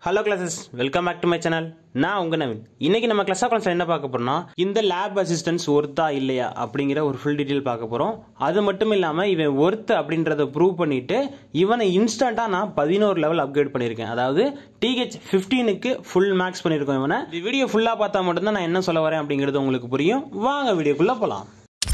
hello classes welcome back to my channel நான் உங்க நவீன் இன்னைக்கு நம்ம கிளாஸ் ஆஃப் என்ன பார்க்க போறோம்னா இந்த லேப் அசிஸ்டன்ஸ் ஒர்த்தா இல்லையா அப்படிங்கிற ஒரு ஃபுல் டீட்டெயில் பார்க்க போறோம் அது மட்டும் இல்லாம இவன் ஒர்த் அப்படின்றத ப்ரூவ் பண்ணிட்டு இவனை இன்ஸ்டன்டா நான் பதினோரு லெவல் அப்கிரேட் பண்ணியிருக்கேன் அதாவது டிஹெச் ஃபிஃப்டீனுக்கு ஃபுல் மேக்ஸ் பண்ணியிருக்கோம் இவனை இந்த வீடியோ ஃபுல்லா பார்த்தா மட்டும்தான் நான் என்ன சொல்ல வரேன் அப்படிங்கிறது உங்களுக்கு புரியும் வாங்க வீடியோக்குள்ள போலாம்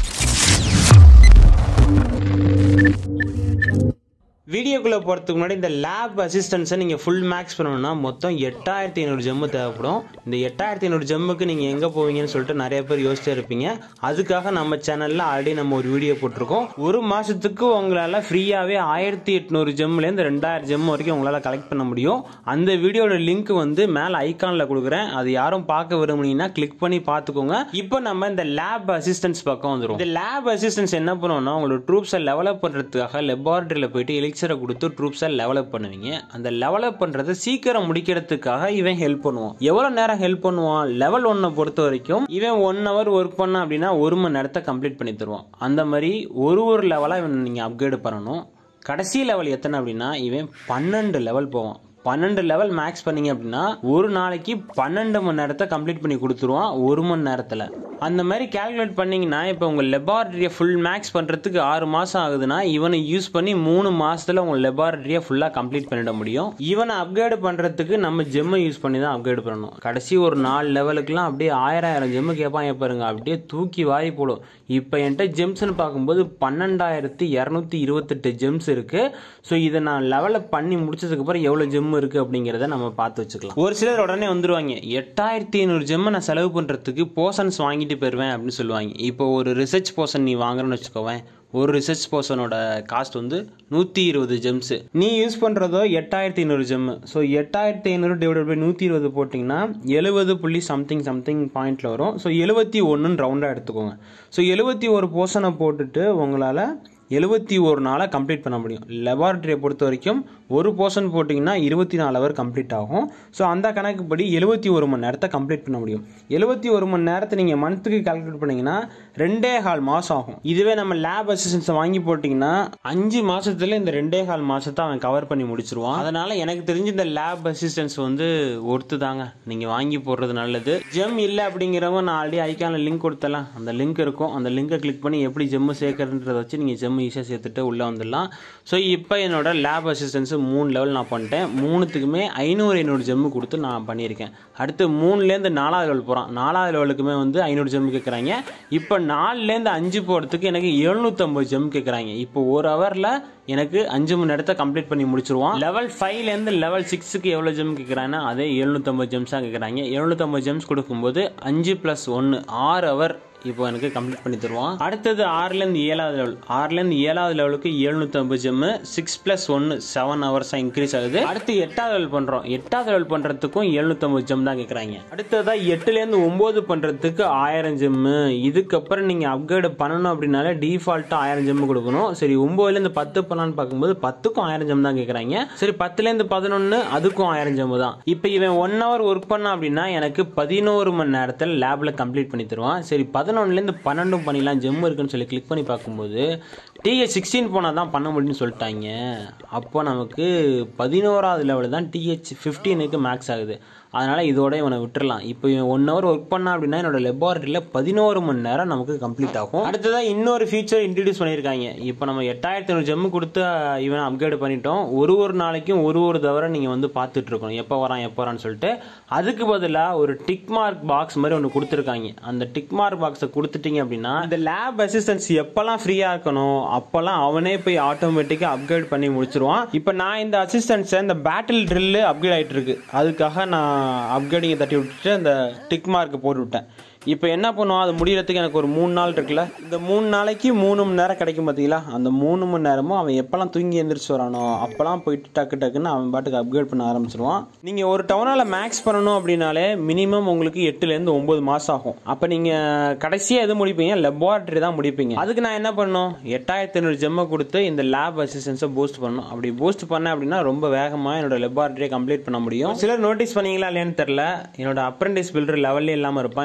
வீடியோக்குள்ளே போகிறதுக்கு முன்னாடி இந்த லேப் அசிஸ்டன்ஸை நீங்கள் ஃபுல் மேக்ஸ் பண்ணணும்னா மொத்தம் எட்டாயிரத்தி ஐநூறு ஜெம்மு தேவைப்படும் இந்த எட்டாயிரத்தி ஐநூறு ஜெம்முக்கு நீங்கள் எங்கே போவீங்கன்னு சொல்லிட்டு நிறைய பேர் யோசிச்சே இருப்பீங்க அதுக்காக நம்ம சேனலில் ஆல்ரெடி நம்ம ஒரு வீடியோ போட்டிருக்கோம் ஒரு மாதத்துக்கு உங்களால் ஃப்ரீயாகவே ஆயிரத்தி எட்நூறு ஜெம்முலேருந்து ரெண்டாயிரம் ஜெம் வரைக்கும் உங்களால் கலெக்ட் பண்ண முடியும் அந்த வீடியோட லிங்க் வந்து மேலே ஐக்கானில் கொடுக்குறேன் அது யாரும் பார்க்க விரும்புனீங்கன்னா கிளிக் பண்ணி பார்த்துக்கோங்க இப்போ நம்ம இந்த லேப் அசிஸ்டன்ஸ் பக்கம் வந்துடும் இந்த லேப் அசிஸ்டன்ஸ் என்ன பண்ணுவோம்னா உங்களோட ட்ரூப்ஸை லெவலப் பண்ணுறதுக்காக லெபார்டரியில் போயிட்டு எலிக்சரை கொடுத்து ட்ரூப்ஸை லெவலப் பண்ணுவீங்க அந்த லெவலப் பண்ணுறதை சீக்கிரம் முடிக்கிறதுக்காக இவன் ஹெல்ப் பண்ணுவான் எவ்வளோ நேரம் ஹெல்ப் பண்ணுவான் லெவல் ஒன்னை பொறுத்த வரைக்கும் இவன் ஒன் ஹவர் ஒர்க் பண்ண அப்படின்னா ஒரு மணி நேரத்தை கம்ப்ளீட் பண்ணி தருவான் அந்த மாதிரி ஒரு ஒரு லெவலாக இவன் நீங்கள் அப்கிரேட் பண்ணணும் கடைசி லெவல் எத்தனை அப்படின்னா இவன் பன்னெண்டு லெவல் போவான் பன்னெண்டு லெவல் மேக்ஸ் பண்ணீங்க அப்படின்னா ஒரு நாளைக்கு பன்னெண்டு மணி நேரத்தை கம்ப்ளீட் பண்ணி கொடுத்துருவான் ஒரு மணி நேரத்தில் அந்த மாதிரி கால்குலேட் பண்ணீங்கன்னா இப்போ உங்கள் லெபார்டரியை ஃபுல் மேக்ஸ் பண்ணுறதுக்கு ஆறு மாதம் ஆகுதுன்னா இவனை யூஸ் பண்ணி மூணு மாதத்தில் உங்கள் லெபார்டரியை ஃபுல்லாக கம்ப்ளீட் பண்ணிட முடியும் இவனை அப்கிரேட் பண்ணுறதுக்கு நம்ம ஜெம்மை யூஸ் பண்ணி தான் அப்கிரேட் பண்ணணும் கடைசி ஒரு நாலு லெவலுக்குலாம் அப்படியே ஆயிரம் ஆயிரம் ஜெம்மு கேட்பாங்க பாருங்க அப்படியே தூக்கி வாரி போடும் இப்போ என்கிட்ட ஜெம்ஸ்னு பார்க்கும்போது பன்னெண்டாயிரத்தி இரநூத்தி இருபத்தெட்டு ஜெம்ஸ் இருக்குது ஸோ இதை நான் லெவலில் பண்ணி முடிச்சதுக்கப்புறம் எவ்வளோ ஜெம் இருக்குது அப்படிங்கிறத நம்ம பார்த்து வச்சுக்கலாம் ஒரு சிலர் உடனே வந்துருவாங்க எட்டாயிரத்தி ஐநூறு ஜெம்மை நான் செலவு பண்ணுறதுக்கு போர்ஷன்ஸ் வாங்கிட்டு போயிடுவேன் அப்படின்னு சொல்லுவாங்க இப்போ ஒரு ரிசர்ச் போர்ஷன் நீ வாங்குறேன்னு வச்சுக்கோவேன் ஒரு ரிசர்ச் போர்ஷனோட காஸ்ட் வந்து நூற்றி இருபது ஜெம்ஸு நீ யூஸ் பண்ணுறதோ எட்டாயிரத்தி ஐநூறு ஜெம்மு ஸோ எட்டாயிரத்தி ஐநூறு டிவைட் பை நூற்றி இருபது போட்டிங்கன்னா எழுபது புள்ளி சம்திங் சம்திங் பாயிண்டில் வரும் ஸோ எழுபத்தி ஒன்றுன்னு ரவுண்டாக எடுத்துக்கோங்க ஸோ எழுபத்தி ஒரு போர்ஷனை போட்டுட்டு உங்களால் எழுபத்தி ஒரு நாளை கம்ப்ளீட் பண்ண முடியும் லெபார்டரியை பொறுத்த வரைக்கும் ஒரு போர்ஷன் போட்டிங்கன்னா இருபத்தி நாலு ஹவர் கம்ப்ளீட் ஆகும் ஸோ அந்த கணக்குப்படி எழுபத்தி ஒரு மணி நேரத்தை கம்ப்ளீட் பண்ண முடியும் எழுபத்தி ஒரு மணி நேரத்தை நீங்கள் மந்த்துக்கு கால்குலேட் பண்ணிங்கன்னா ரெண்டே கால் மாதம் ஆகும் இதுவே நம்ம லேப் அசிஸ்டன்ஸை வாங்கி போட்டிங்கன்னா அஞ்சு மாதத்துல இந்த ரெண்டே கால் மாதத்தை அவன் கவர் பண்ணி முடிச்சிருவான் அதனால் எனக்கு தெரிஞ்சு இந்த லேப் அசிஸ்டன்ஸ் வந்து ஒர்த்து தாங்க நீங்கள் வாங்கி போடுறது நல்லது ஜெம் இல்லை அப்படிங்கிறவங்க நான் ஆல்ரெடி ஐக்கான லிங்க் கொடுத்தலாம் அந்த லிங்க் இருக்கும் அந்த லிங்கை கிளிக் பண்ணி எப்படி ஜெம்மு சேர்க்கறன்றதை வச்சு நீங்கள் ஜெம் ஈஸியாக சேர்த்துட்டு உள்ளே வந்துடலாம் ஸோ இப்போ என்னோட லேப் அசிஸ்டன்ஸு மூணு லெவல் நான் பண்ணிட்டேன் மூணுத்துக்குமே ஐநூறு ஐநூறு ஜெம்மு கொடுத்து நான் பண்ணியிருக்கேன் அடுத்து மூணுலேருந்து நாலாவது லெவல் போகிறான் நாலாவது லெவலுக்குமே வந்து ஐநூறு ஜெம்மு கேட்குறாங்க இப்போ நாலுலேருந்து அஞ்சு போகிறதுக்கு எனக்கு எழுநூற்றம்பது ஜெம் கேட்குறாங்க இப்போ ஒரு ஹவரில் எனக்கு அஞ்சு மணி நேரத்தை கம்ப்ளீட் பண்ணி முடிச்சிருவான் லெவல் ஃபைவ்லேருந்து லெவல் சிக்ஸுக்கு எவ்வளோ ஜெம் கேட்குறாங்கன்னா அதே எழுநூற்றம்பது ஜெம்ஸாக கேட்குறாங்க எழுநூற்றம்பது ஜெம்ஸ் கொடுக்கும்போது அஞ்சு ப்ளஸ் ஒன்று ஆறு ஹவர் இப்போ எனக்கு கம்ப்ளீட் பண்ணி தருவான் அடுத்தது ஆறுலேருந்து ஏழாவது லெவல் ஆறுலேருந்து ஏழாவது லெவலுக்கு எழுநூற்றம்பது ஜெம்மு சிக்ஸ் ப்ளஸ் ஒன்று செவன் ஹவர்ஸாக இன்க்ரீஸ் ஆகுது அடுத்து எட்டாவது லெவல் பண்ணுறோம் எட்டாவது லெவல் பண்ணுறதுக்கும் எழுநூற்றம்பது ஜெம் தான் கேட்குறாங்க அடுத்ததாக எட்டுலேருந்து ஒம்பது பண்ணுறதுக்கு ஆயிரம் ஜெம்மு இதுக்கப்புறம் நீங்கள் அப்கிரேட் பண்ணணும் அப்படின்னாலே டிஃபால்ட்டாக ஆயிரம் ஜெம்மு கொடுக்கணும் சரி ஒம்போதுலேருந்து பத்து பண்ணலான்னு பார்க்கும்போது பத்துக்கும் ஆயிரம் ஜெம் தான் கேட்குறாங்க சரி பத்துலேருந்து பதினொன்று அதுக்கும் ஆயிரம் ஜெம்மு தான் இப்போ இவன் ஒன் ஹவர் ஒர்க் பண்ணான் அப்படின்னா எனக்கு பதினோரு மணி நேரத்தில் லேபில் கம்ப்ளீட் பண்ணி தருவான் சரி பதினொன்றுலேருந்து பன்னெண்டும் பண்ணிடலாம் ஜெம் இருக்குன்னு சொல்லி கிளிக் பண்ணி பார்க்கும்போது டிஹெச் சிக்ஸ்டீன் போனால் தான் பண்ண முடியும்னு சொல்லிட்டாங்க அப்போ நமக்கு பதினோராவது லெவலில் தான் டிஹெச் ஃபிஃப்டீனுக்கு மேக்ஸ் ஆகுது அதனால் இதோட இவனை விட்டுறலாம் இப்போ இவன் ஒன் ஹவர் ஒர்க் பண்ணா அப்படின்னா என்னோட லெபார்ட்டரியில் பதினோரு மணி நேரம் நமக்கு கம்ப்ளீட் ஆகும் அடுத்ததாக இன்னொரு ஃபீச்சர் இன்ட்ரடியூஸ் பண்ணியிருக்காங்க இப்போ நம்ம எட்டாயிரத்தி ஐநூறு ஜெம்மு கொடுத்து இவனை அப்கிரேட் பண்ணிட்டோம் ஒரு ஒரு நாளைக்கும் ஒரு ஒரு தவிர நீங்கள் வந்து பார்த்துட்டு இருக்கணும் எப்போ வரான் எப்போ வரான்னு சொல்லிட்டு அதுக்கு பதிலாக ஒரு டிக் மார்க் பாக்ஸ் மாதிரி ஒன்று கொடுத்துருக்காங்க அந்த டிக் மார்க் பாக்ஸை கொடுத்துட்டீங்க அப்படின்னா இந்த லேப் அசிஸ்டன்ஸ் எப்போல்லாம் ஃப்ரீயாக இருக்கணும் அப்போல்லாம் அவனே போய் ஆட்டோமேட்டிக்காக அப்கிரேட் பண்ணி முடிச்சிருவான் இப்போ நான் இந்த அசிஸ்டன்ஸை இந்த பேட்டில் ட்ரில்லு அப்கிரேட் ஆகிட்டு இருக்கு அதுக்காக நான் அப்கிரேடிங்கை தட்டி விட்டுட்டு அந்த டிக் மார்க் போட்டு விட்டேன் இப்போ என்ன பண்ணுவோம் அது முடியறதுக்கு எனக்கு ஒரு மூணு நாள் இருக்குல்ல இந்த மூணு நாளைக்கு மூணு மணி நேரம் கிடைக்கும் பார்த்தீங்களா அந்த மூணு மணி நேரமும் அவன் எப்போல்லாம் தூங்கி எந்திரிச்சு வரானோ அப்போல்லாம் போயிட்டு டக்கு டக்குன்னு அவன் பாட்டுக்கு அப்கிரேட் பண்ண ஆரம்பிச்சிருவான் நீங்கள் ஒரு டவுனால் மேக்ஸ் பண்ணணும் அப்படின்னாலே மினிமம் உங்களுக்கு எட்டுலேருந்து ஒம்பது மாதம் ஆகும் அப்போ நீங்கள் கடைசியாக எது முடிப்பீங்க லெபார்ட்டரி தான் முடிப்பீங்க அதுக்கு நான் என்ன பண்ணணும் எட்டாயிரத்தி ஐநூறு ஜெம்மை கொடுத்து இந்த லேப் அசிஸ்டன்ஸை பூஸ்ட் பண்ணணும் அப்படி பூஸ்ட் பண்ணேன் அப்படின்னா ரொம்ப வேகமாக என்னோட லெபார்ட்டரியை கம்ப்ளீட் பண்ண முடியும் சிலர் நோட்டீஸ் பண்ணீங்களா இல்லையான்னு தெரில என்னோட அப்ரண்டிஸ் பில்டர் லெவல்லே இல்லாமல் இருப்பான் என்னோட ஃபர்ஸ்ட்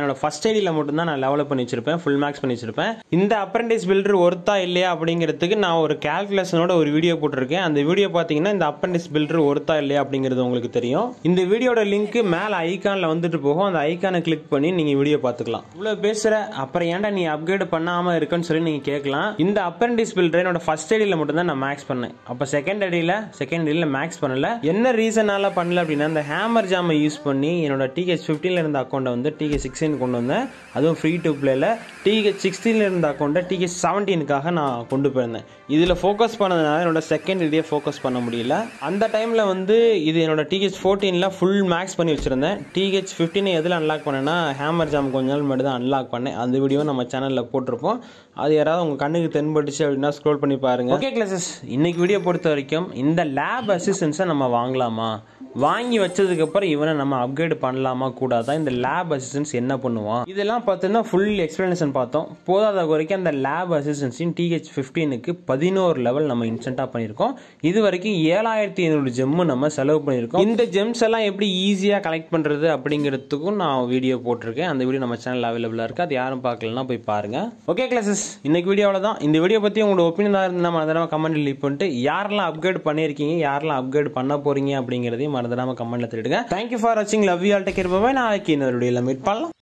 ஃபர்ஸ்ட் ஐடியில் மட்டும்தான் நான் லெவலப் பண்ணி வச்சிருப்பேன் ஃபுல் மேக்ஸ் பண்ணி வச்சிருப்பேன் இந்த அப்ரண்டிஸ் பில்டர் ஒர்த்தா இல்லையா அப்படிங்கிறதுக்கு நான் ஒரு கால்குலேஷனோட ஒரு வீடியோ போட்டிருக்கேன் அந்த வீடியோ பார்த்தீங்கன்னா இந்த அப்ரண்டிஸ் பில்டர் ஒர்த்தா இல்லையா அப்படிங்கிறது உங்களுக்கு தெரியும் இந்த வீடியோட லிங்க் மேலே ஐகானில் வந்துட்டு போகும் அந்த ஐகானை கிளிக் பண்ணி நீங்கள் வீடியோ பார்த்துக்கலாம் இவ்வளோ பேசுகிற அப்புறம் ஏன்டா நீ அப்கிரேட் பண்ணாமல் இருக்குன்னு சொல்லி நீங்கள் கேட்கலாம் இந்த அப்ரண்டிஸ் பில்டர் என்னோட ஃபர்ஸ்ட் ஐடியில் மட்டும்தான் நான் மேக்ஸ் பண்ணேன் அப்போ செகண்ட் ஐடியில் செகண்ட் ஐடியில் மேக்ஸ் பண்ணல என்ன ரீசனால பண்ணல அப்படின்னா இந்த ஹேமர் ஜாமை யூஸ் பண்ணி என்னோட டிஹெச் ஃபிஃப்டீனில் இருந்த அக்கௌண்ட்டை வந்து டிஹெச் சிக்ஸ்டீன் கொண்டு வந்தேன் அதுவும் ஃப்ரீ டு பிளேல டிஹெச் சிக்ஸ்டீனில் இருந்த அக்கௌண்ட்டை டிஹெச் செவன்டீனுக்காக நான் கொண்டு போயிருந்தேன் இதில் ஃபோக்கஸ் பண்ணதுனால என்னோட செகண்ட் ஐடியை ஃபோக்கஸ் பண்ண முடியல அந்த டைமில் வந்து இது என்னோட டிஹெச் ஃபோர்டீனில் ஃபுல் மேக்ஸ் பண்ணி வச்சிருந்தேன் டிஹெச் ஃபிஃப்டீனை எதில் அன்லாக் பண்ணேன்னா ஹேமர் ஜாம் கொஞ்ச நாள் மட்டும் தான் அன்லாக் பண்ணேன் அந்த வீடியோ நம்ம சேனலில் போட்டிருப்போம் அது யாராவது உங்கள் கண்ணுக்கு தென்பட்டுச்சு அப்படின்னா ஸ்க்ரோல் பண்ணி பாருங்க ஓகே கிளாஸஸ் இன்னைக்கு வீடியோ பொறுத்த வரைக்கும் இந்த லேப் அசிஸ்டன்ஸை நம்ம வாங்கலாமா வாங்கி வச்சதுக்கப்புறம் இவனை நம்ம அப்கிரேட் பண்ணலாமா கூடாதா இந்த லேப் அசிஸ்டன்ஸ் என்ன பண்ணுவான் இதெல்லாம் பார்த்தோன்னா ஃபுல் எக்ஸ்பிளனேஷன் பார்த்தோம் போதாத வரைக்கும் அந்த லேப் அசிஸ்டன்ஸின் டிஹெச் ஃபிஃப்டீனுக்கு பதினோரு லெவல் நம்ம இன்ஸ்டண்ட்டாக பண்ணியிருக்கோம் இது வரைக்கும் ஏழாயிரத்தி ஐநூறு ஜெம்மு நம்ம செலவு பண்ணியிருக்கோம் இந்த ஜெம்ஸ் எல்லாம் எப்படி ஈஸியாக கலெக்ட் பண்ணுறது அப்படிங்கிறதுக்கும் நான் வீடியோ போட்டிருக்கேன் அந்த வீடியோ நம்ம சேனல் அவைலபிளாக இருக்குது அது யாரும் பார்க்கலன்னா போய் பாருங்க ஓகே கிளாஸஸ் இன்னைக்கு வீடியோவில் தான் இந்த வீடியோ பற்றி உங்களோட ஒப்பீனியனாக இருந்தால் மறந்துடாம கமெண்ட் லீவ் பண்ணிட்டு யாரெல்லாம் அப்கிரேட் பண்ணியிருக்கீங்க யாரெல்லாம் அப்கிரேட் பண்ண போறீங்க அப்படிங்கிறதையும் மறந்துடாம கமெண்ட்ல தெரிவிடுங்க தேங்க்யூ ஃபார் வாட்சிங் love you all take care bye நாளைக்கு இன்னொரு வீடியோவில் மீட் பண்ணலாம்